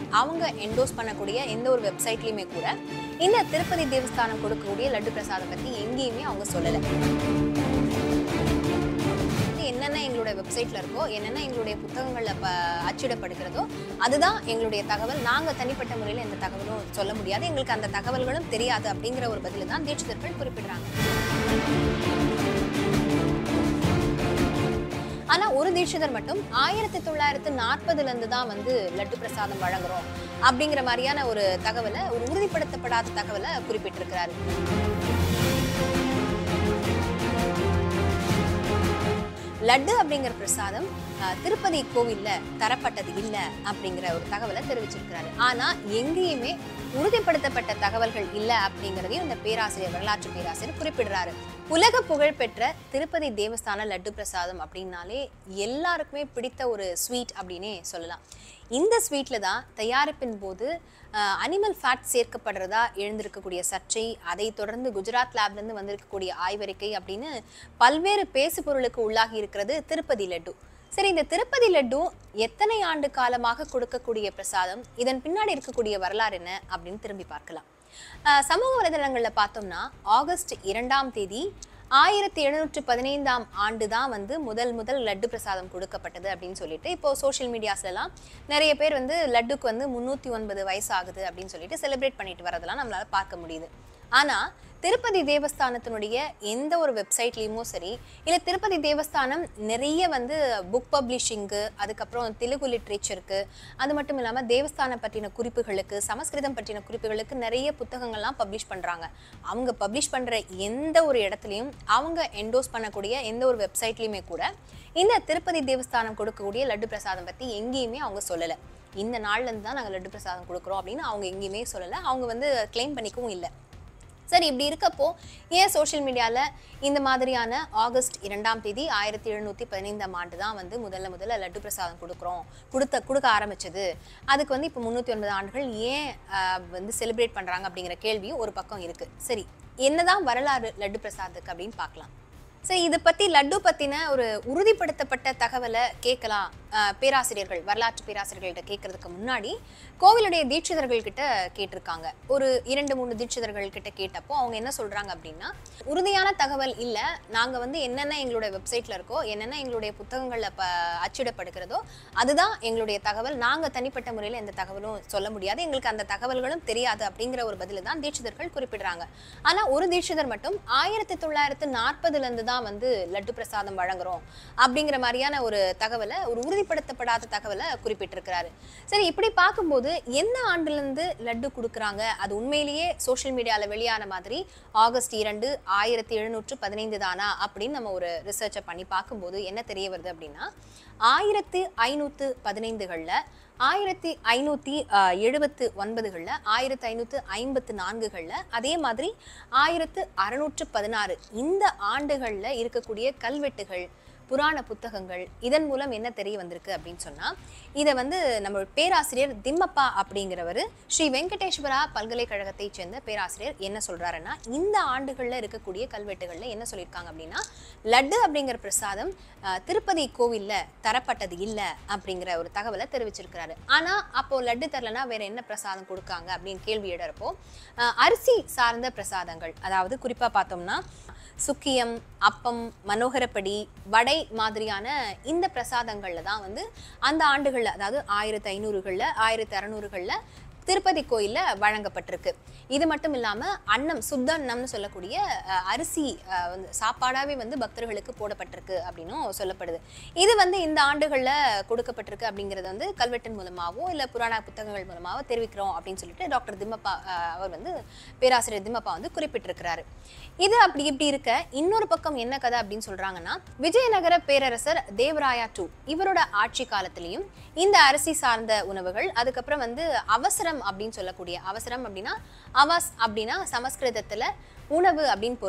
அவங்க என்டோஸ் பண்ணக்கூடிய எந்த ஒரு வெப்சைட்லயுமே கூட இந்த திருப்பதி தேவஸ்தானம் கொடுக்கக்கூடிய லட்டு பிரசாதம் பத்தி எங்கேயுமே அவங்க சொல்லலை என்னென்ன எங்களுடைய வெப்சைட்ல இருக்கோ என்னென்ன எங்களுடைய புத்தகங்கள்ல ப அச்சிடப்படுகிறதோ அதுதான் எங்களுடைய தகவல் நாங்க தனிப்பட்ட முறையில் எந்த தகவலும் சொல்ல முடியாது எங்களுக்கு அந்த தகவல்களும் தெரியாது அப்படிங்கிற ஒரு பதில தான் தீட்சிதர்கள் குறிப்பிடுறாங்க ஆனா ஒரு தீட்சிதர் மட்டும் ஆயிரத்தி தொள்ளாயிரத்து நாற்பதுல இருந்து தான் வந்து லட்டு பிரசாதம் வழங்குறோம் அப்படிங்கிற மாதிரியான ஒரு தகவலை ஒரு உறுதிப்படுத்தப்படாத தகவலை குறிப்பிட்டிருக்கிறாரு லட்டு அப்படிங்கிற பிரசாதம் அஹ், திருப்பதி கோவில்ல தரப்பட்டது இல்ல அப்படிங்கிற ஒரு தகவலை தெரிவிச்சிருக்கிறாரு ஆனா எங்கேயுமே உறுதிப்படுத்தப்பட்ட தகவல்கள் இல்ல அப்படிங்கிறதையும் இந்த பேராசிரியர் வரலாற்று பேராசிரியர் குறிப்பிடுறாரு உலக புகழ்பெற்ற திருப்பதி தேவஸ்தான லட்டு பிரசாதம் அப்படின்னாலே எல்லாருக்குமே பிடித்த ஒரு ஸ்வீட் அப்படின்னே சொல்லலாம் இந்த ஸ்வீட்ல தான் தயாரிப்பின் போது அனிமல் ஃபேட் சேர்க்கப்படுறதா எழுந்திருக்கக்கூடிய சர்ச்சை அதை தொடர்ந்து குஜராத் லேப்ல இருந்து வந்திருக்கக்கூடிய ஆய்வறிக்கை அப்படின்னு பல்வேறு பேசு பொருளுக்கு உள்ளாகி இருக்கிறது திருப்பதி லட்டு சரி இந்த திருப்பதி லட்டு எத்தனை ஆண்டு காலமாக கொடுக்கக்கூடிய பிரசாதம் இதன் பின்னாடி இருக்கக்கூடிய வரலாறு என்ன அப்படின்னு திரும்பி பார்க்கலாம் அஹ் சமூக வலைதளங்கள்ல பார்த்தோம்னா ஆகஸ்ட் இரண்டாம் தேதி ஆயிரத்தி எழுநூற்று பதினைந்தாம் ஆண்டு தான் வந்து முதல் முதல் லட்டு பிரசாதம் கொடுக்கப்பட்டது அப்படின்னு சொல்லிட்டு இப்போ சோஷியல் மீடியாஸ்லாம் நிறைய பேர் வந்து லட்டுக்கு வந்து முந்நூற்றி ஒன்பது வயசு ஆகுது அப்படின்னு சொல்லிட்டு செலிப்ரேட் பண்ணிட்டு வரதெல்லாம் நம்மளால பார்க்க முடியுது ஆனா திருப்பதி தேவஸ்தானத்தினுடைய எந்த ஒரு வெப்சைட்லேயுமோ சரி இல்லை திருப்பதி தேவஸ்தானம் நிறைய வந்து புக் பப்ளிஷிங்கு அதுக்கப்புறம் தெலுங்கு லிட்ரேச்சருக்கு அது மட்டும் இல்லாமல் தேவஸ்தானம் பற்றின குறிப்புகளுக்கு சமஸ்கிருதம் பற்றின குறிப்புகளுக்கு நிறைய புத்தகங்கள்லாம் பப்ளிஷ் பண்ணுறாங்க அவங்க பப்ளிஷ் பண்ணுற எந்த ஒரு இடத்துலையும் அவங்க என்டோஸ் பண்ணக்கூடிய எந்த ஒரு வெப்சைட்லேயுமே கூட இந்த திருப்பதி தேவஸ்தானம் கொடுக்கக்கூடிய லட்டு பிரசாதம் பற்றி எங்கேயுமே அவங்க சொல்லலை இந்த நாள்லேருந்து தான் நாங்கள் லட்டு பிரசாதம் கொடுக்குறோம் அப்படின்னு அவங்க எங்கேயுமே சொல்லலை அவங்க வந்து க்ளைம் பண்ணிக்கவும் இல்லை சரி இப்படி இருக்கப்போ ஏன் சோஷியல் மீடியாவில் இந்த மாதிரியான ஆகஸ்ட் இரண்டாம் தேதி ஆயிரத்தி எழுநூற்றி பதினைந்தாம் ஆண்டு தான் வந்து முதல்ல முதல்ல லட்டு பிரசாதம் கொடுக்குறோம் கொடுத்த கொடுக்க ஆரம்பிச்சது அதுக்கு வந்து இப்போ முந்நூற்றி ஒன்பது ஆண்டுகள் ஏன் ஆஹ், வந்து செலிப்ரேட் பண்ணுறாங்க அப்படிங்கிற கேள்வியும் ஒரு பக்கம் இருக்குது சரி என்னதான் வரலாறு லட்டு பிரசாத்துக்கு அப்படின்னு பார்க்கலாம் சரி இதை பற்றி லட்டு பற்றின ஒரு உறுதிப்படுத்தப்பட்ட தகவலை கேட்கலாம் ஆஹ், பேராசிரியர்கள் வரலாற்று பேராசிரியர்கள்ட்ட கேட்கறதுக்கு முன்னாடி கோவிலுடைய தீட்சிதர்கள் கிட்ட கேட்டிருக்காங்க ஒரு இரண்டு மூணு தீட்சிதர்கள் கிட்ட கேட்டப்போ அவங்க என்ன சொல்றாங்க அப்படின்னா உறுதியான தகவல் இல்லை நாங்க வந்து என்னென்ன எங்களுடைய வெப்சைட்ல இருக்கோ என்னென்ன எங்களுடைய புத்தகங்கள்ல ப அச்சிடப்படுகிறதோ அதுதான் எங்களுடைய தகவல் நாங்க தனிப்பட்ட முறையில் எந்த தகவலும் சொல்ல முடியாது எங்களுக்கு அந்த தகவல்களும் தெரியாது அப்படிங்கிற ஒரு பதில தான் தீட்சிதர்கள் குறிப்பிடுறாங்க ஆனா ஒரு தீட்சிதர் மட்டும் ஆயிரத்தி தொள்ளாயிரத்து நாற்பதுல இருந்து தான் வந்து லட்டு பிரசாதம் வழங்குறோம் அப்படிங்கிற மாதிரியான ஒரு தகவலை ஒரு உறுதிப்படுத்தப்படாத தகவலை குறிப்பிட்டிருக்கிறாரு சரி இப்படி பார்க்கும்போது எந்த ஆண்டுல இருந்து லட்டு கொடுக்குறாங்க அது உண்மையிலேயே சோஷியல் மீடியால வெளியான மாதிரி ஆகஸ்ட் இரண்டு ஆயிரத்தி எழுநூற்று பதினைந்து தானா அப்படின்னு நம்ம ஒரு ரிசர்ச்சை பண்ணி பார்க்கும்போது என்ன தெரிய வருது அப்படின்னா ஆயிரத்தி ஐநூத்து பதினைந்துகளில் ஆயிரத்தி ஐநூற்றி எழுபத்து ஒன்பதுகளில் ஆயிரத்தி ஐநூற்று ஐம்பத்து நான்குகளில் அதே மாதிரி ஆயிரத்து அறுநூற்று பதினாறு இந்த ஆண்டுகளில் இருக்கக்கூடிய கல்வெட்டுகள் புராண புத்தகங்கள் இதன் மூலம் என்ன தெரிய வந்திருக்கு அப்படின்னு சொன்னால் இதை வந்து நம்ம பேராசிரியர் திம்மப்பா அப்படிங்கிறவர் ஸ்ரீ வெங்கடேஸ்வரா பல்கலைக்கழகத்தைச் சேர்ந்த பேராசிரியர் என்ன சொல்றாருன்னா இந்த ஆண்டுகளில் இருக்கக்கூடிய கல்வெட்டுகளில் என்ன சொல்லியிருக்காங்க அப்படின்னா லட்டு அப்படிங்கிற பிரசாதம் அஹ், திருப்பதி கோவிலில் தரப்பட்டது இல்லை அப்படிங்கிற ஒரு தகவலை தெரிவிச்சிருக்கிறாரு ஆனால் அப்போ லட்டு தரலனா வேற என்ன பிரசாதம் கொடுக்காங்க அப்படின்னு கேள்வி இடறப்போ அஹ், அரிசி சார்ந்த பிரசாதங்கள் அதாவது குறிப்பாக பார்த்தோம்னா சுக்கியம் அப்பம் மனோகரப்படி வடை மாதிரியான இந்த பிரசாதங்கள்ல தான் வந்து அந்த ஆண்டுகளில் அதாவது ஆயிரத்தி ஐநூறுகளில் ஆயிரத்தி அறநூறுகளில் திருப்பதி கோயிலில் வழங்கப்பட்டிருக்கு இது மட்டும் இல்லாமல் அன்னம் சுத்த அன்னம்னு சொல்லக்கூடிய அஹ், அரிசி அஹ், வந்து சாப்பாடாகவே வந்து பக்தர்களுக்கு போடப்பட்டிருக்கு அப்படின்னும் சொல்லப்படுது இது வந்து இந்த ஆண்டுகளில் கொடுக்கப்பட்டிருக்கு அப்படிங்கிறது வந்து கல்வெட்டின் மூலமாகவோ இல்லை புராண புத்தகங்கள் மூலமாகவோ தெரிவிக்கிறோம் அப்படின்னு சொல்லிட்டு டாக்டர் திம்மப்பா அஹ், அவர் வந்து பேராசிரியர் திம்மப்பா வந்து குறிப்பிட்டிருக்கிறாரு இது அப்படி இப்படி இருக்க இன்னொரு பக்கம் என்ன கதை அப்படின்னு சொல்றாங்கன்னா விஜயநகர பேரரசர் தேவராயா டூ இவரோட ஆட்சி காலத்திலையும் இந்த அரிசி சார்ந்த உணவுகள் அதுக்கப்புறம் வந்து அவசரம் அப்படின்னு சொல்லக்கூடிய அவசரம் அப்படின்னா அவாஸ் அப்படின்னா சமஸ்கிருதத்துல உணவு அப்படின்னு பொருள்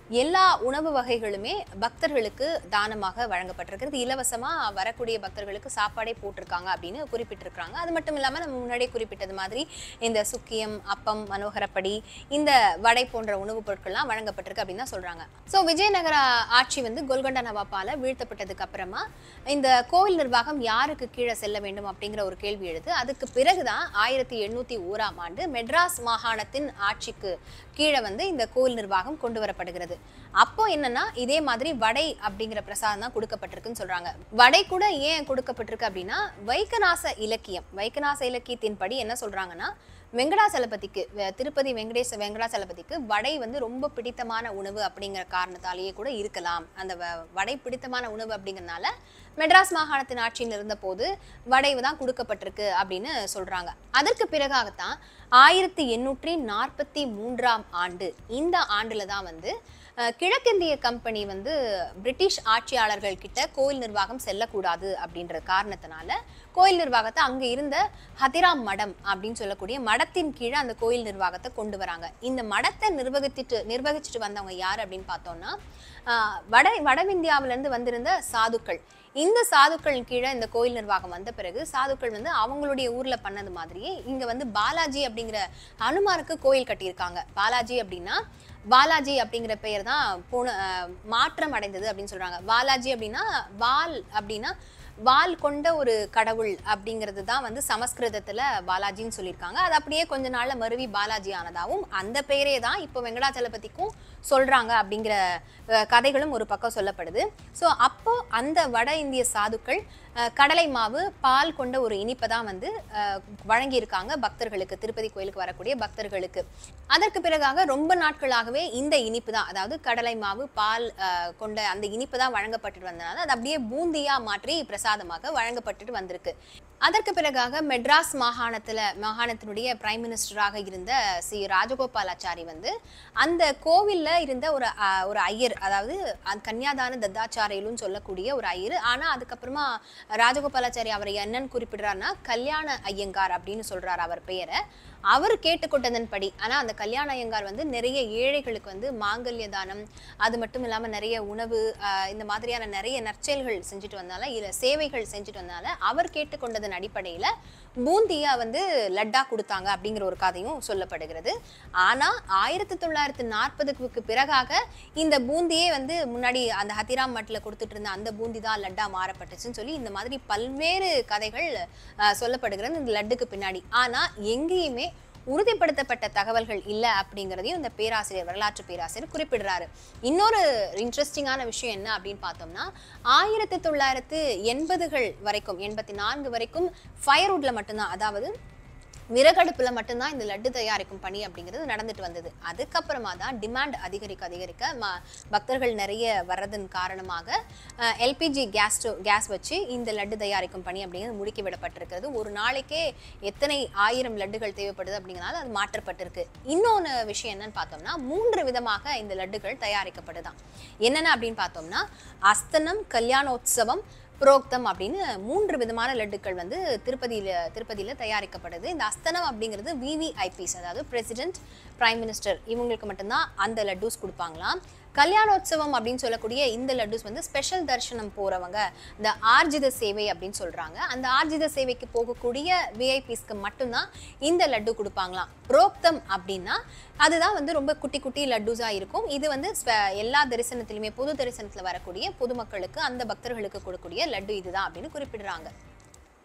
எல்லா உணவு வகைகளுமே பக்தர்களுக்கு தானமாக வழங்கப்பட்டிருக்கிறது இலவசமா வரக்கூடிய பக்தர்களுக்கு சாப்பாடே போட்டிருக்காங்க அப்படின்னு குறிப்பிட்டிருக்காங்க அது மட்டும் இல்லாம நம்ம முன்னாடியே குறிப்பிட்டது மாதிரி இந்த சுக்கியம் அப்பம் மனோகரப்படி இந்த வடை போன்ற உணவுப் பொருட்கள்லாம் வழங்கப்பட்டிருக்கு அப்படின்னு தான் சொல்றாங்க ஸோ விஜயநகர ஆட்சி வந்து கோல்கொண்டா நவாப்பால வீழ்த்தப்பட்டதுக்கு அப்புறமா இந்த கோவில் நிர்வாகம் யாருக்கு கீழே செல்ல வேண்டும் அப்படிங்கிற ஒரு கேள்வி எழுது அதுக்கு பிறகுதான் ஆயிரத்தி எண்ணூத்தி ஓராம் ஆண்டு மெட்ராஸ் மாகாணத்தின் ஆட்சிக்கு கீழே வந்து இந்த கோவில் நிர்வாகம் கொண்டு வரப்படுகிறது அப்போ என்னன்னா இதே மாதிரி வடை அப்படிங்கிற பிரசாதம் தான் கொடுக்கப்பட்டிருக்குன்னு சொல்றாங்க வடை கூட ஏன் கொடுக்கப்பட்டிருக்கு அப்படின்னா வைக்கநாச இலக்கியம் வைக்கநாச இலக்கியத்தின்படி என்ன சொல்றாங்கன்னா வெங்கடாசலபதிக்கு வெ- திருப்பதி வெங்கடேச வெங்கடாசலபதிக்கு வடை வந்து ரொம்ப பிடித்தமான உணவு அப்படிங்கிற காரணத்தாலேயே கூட இருக்கலாம் அந்த வ- வடை பிடித்தமான உணவு அப்படிங்கறனால மெட்ராஸ் மாகாணத்தின் ஆட்சியில் இருந்தபோது வடை தான் கொடுக்கப்பட்டிருக்கு அப்படின்னு சொல்றாங்க அதற்கு பிறகாகத்தான் ஆயிரத்தி எண்ணூற்றி நாற்பத்தி மூன்றாம் ஆண்டு இந்த ஆண்டுல தான் வந்து அஹ், கிழக்கிந்திய கம்பெனி வந்து பிரிட்டிஷ் ஆட்சியாளர்கள் கிட்ட கோயில் நிர்வாகம் செல்லக்கூடாது அப்படின்ற காரணத்தினால கோயில் நிர்வாகத்தை அங்க இருந்த ஹதிராம் மடம் அப்படின்னு சொல்லக்கூடிய மடத்தின் கீழே அந்த கோயில் நிர்வாகத்தை கொண்டு வராங்க இந்த மடத்தை நிர்வகித்துட்டு நிர்வகிச்சுட்டு வந்தவங்க யார் அப்படின்னு பார்த்தோம்னா ஆஹ், வட வடவிந்தியாவில இருந்து வந்திருந்த சாதுக்கள் இந்த சாதுக்கள் கீழே இந்த கோயில் நிர்வாகம் வந்த பிறகு சாதுக்கள் வந்து அவங்களுடைய ஊர்ல பண்ணது மாதிரியே இங்க வந்து பாலாஜி அப்படிங்கிற ஹனுமாருக்கு கோயில் கட்டியிருக்காங்க பாலாஜி அப்படின்னா பாலாஜி அப்படிங்கிற பெயர் தான் போன ஆஹ், மாற்றம் அடைந்தது அப்படின்னு சொல்றாங்க பாலாஜி அப்படின்னா வால் அப்படின்னா வால் கொண்ட ஒரு கடவுள் அப்படிங்கிறது தான் வந்து சமஸ்கிருதத்துல பாலாஜின்னு சொல்லியிருக்காங்க அது அப்படியே கொஞ்ச நாள்ல மருவி பாலாஜி ஆனதாவும் அந்த பெயரே தான் இப்போ வெங்கடாச்சலபதிக்கும் சொல்றாங்க அப்படிங்கிற அஹ், கதைகளும் ஒரு பக்கம் சொல்லப்படுது ஸோ அப்போ அந்த வட இந்திய சாதுக்கள் அஹ், கடலை மாவு பால் கொண்ட ஒரு இனிப்பை தான் வந்து அஹ், வழங்கியிருக்காங்க பக்தர்களுக்கு திருப்பதி கோயிலுக்கு வரக்கூடிய பக்தர்களுக்கு அதற்கு பிறகாக ரொம்ப நாட்களாகவே இந்த இனிப்பு தான் அதாவது கடலை மாவு பால் அஹ், கொண்ட அந்த இனிப்பு தான் வழங்கப்பட்டுட்டு வந்தனால அது அப்படியே பூந்தியா மாற்றி பிரசாதமாக வழங்கப்பட்டுட்டு வந்திருக்கு அதற்கு பிறகாக மெட்ராஸ் மாகாணத்துல மாகாணத்தினுடைய பிரைம் மினிஸ்டராக இருந்த சி ராஜகோபாலாச்சாரி வந்து அந்த கோவில்ல இருந்த ஒரு அஹ், ஒரு ஐயர் அதாவது அந்த கன்னியாதான தத்தாச்சாரியலுன்னு சொல்லக்கூடிய ஒரு ஐயர் ஆனா அதுக்கப்புறமா ராஜகோபாலாச்சாரி அவர் என்னன்னு குறிப்பிடுறாருன்னா கல்யாண ஐயங்கார் அப்படின்னு சொல்றாரு அவர் பெயரை அவர் கேட்டுக்கொண்டதன்படி ஆனா அந்த கல்யாண ஐயங்கார் வந்து நிறைய ஏழைகளுக்கு வந்து மாங்கல்ய தானம் அது மட்டும் இல்லாம நிறைய உணவு ஆஹ், இந்த மாதிரியான நிறைய நற்செயல்கள் செஞ்சுட்டு வந்தால இல்ல சேவைகள் செஞ்சுட்டு வந்தால அவர் கேட்டுக்கொண்டதன் அடிப்படையில பூந்தியா வந்து லட்டா கொடுத்தாங்க அப்படிங்கிற ஒரு கதையும் சொல்லப்படுகிறது ஆனா ஆயிரத்தி தொள்ளாயிரத்தி நாற்பதுக்கு பிறகாக இந்த பூந்தியே வந்து முன்னாடி அந்த ஹத்திராம் மட்டில் கொடுத்துட்டு இருந்த அந்த பூந்தி தான் லட்டா மாறப்பட்டுச்சுன்னு சொல்லி இந்த மாதிரி பல்வேறு கதைகள் ஆஹ், சொல்லப்படுகிறது இந்த லட்டுக்கு பின்னாடி ஆனா எங்கேயுமே உறுதிப்படுத்தப்பட்ட தகவல்கள் இல்லை அப்படிங்கிறதையும் இந்த பேராசிரியர் வரலாற்று பேராசிரியர் குறிப்பிடுறாரு இன்னொரு இன்ட்ரெஸ்டிங்கான விஷயம் என்ன அப்படின்னு பார்த்தோம்னா ஆயிரத்தி தொள்ளாயிரத்து எண்பதுகள் வரைக்கும் எண்பத்தி நான்கு வரைக்கும் ஃபயர்வுட்ல மட்டும்தான் அதாவது விறகடுப்புல மட்டும்தான் இந்த லட்டு தயாரிக்கும் பணி அப்படிங்கிறது நடந்துட்டு வந்தது அதுக்கப்புறமா தான் டிமாண்ட் அதிகரிக்க அதிகரிக்க ம பக்தர்கள் நிறைய வர்றதன் காரணமாக எல்பிஜி கேஸ் கேஸ் வச்சு இந்த லட்டு தயாரிக்கும் பணி அப்படிங்கிறது முடுக்கி விடப்பட்டிருக்கிறது ஒரு நாளைக்கே எத்தனை ஆயிரம் லட்டுகள் தேவைப்படுது அப்படிங்கிறனால அது மாற்றப்பட்டிருக்கு இன்னொன்று விஷயம் என்னன்னு பார்த்தோம்னா மூன்று விதமாக இந்த லட்டுகள் தயாரிக்கப்படுதான் என்னென்ன அப்படின்னு பார்த்தோம்னா அஸ்தனம் கல்யாணோத்சவம் புரோக்தம் அப்படின்னு மூன்று விதமான லட்டுக்கள் வந்து திருப்பதியில திருப்பதியில தயாரிக்கப்படுது இந்த அஸ்தனம் அப்படிங்கிறது விவிஐபிஸ் அதாவது பிரசிடென்ட் பிரைம் மினிஸ்டர் இவங்களுக்கு மட்டும்தான் அந்த லட்டூஸ் கொடுப்பாங்களாம் கல்யாணோத்சவம் அப்படின்னு சொல்லக்கூடிய இந்த லட்டூஸ் வந்து ஸ்பெஷல் தரிசனம் போறவங்க இந்த ஆர்ஜித சேவை அப்படின்னு சொல்றாங்க அந்த ஆர்ஜித சேவைக்கு போகக்கூடிய விஐபிஸ்க்கு மட்டும்தான் இந்த லட்டு கொடுப்பாங்களாம் புரோக்தம் அப்படின்னா அதுதான் வந்து ரொம்ப குட்டி குட்டி லட்டூஸா இருக்கும் இது வந்து ஸ்ப- எல்லா தரிசனத்திலுமே பொது தரிசனத்துல வரக்கூடிய பொதுமக்களுக்கு அந்த பக்தர்களுக்கு கொடுக்கக்கூடிய லட்டு இதுதான் அப்படின்னு குறிப்பிடுறாங்க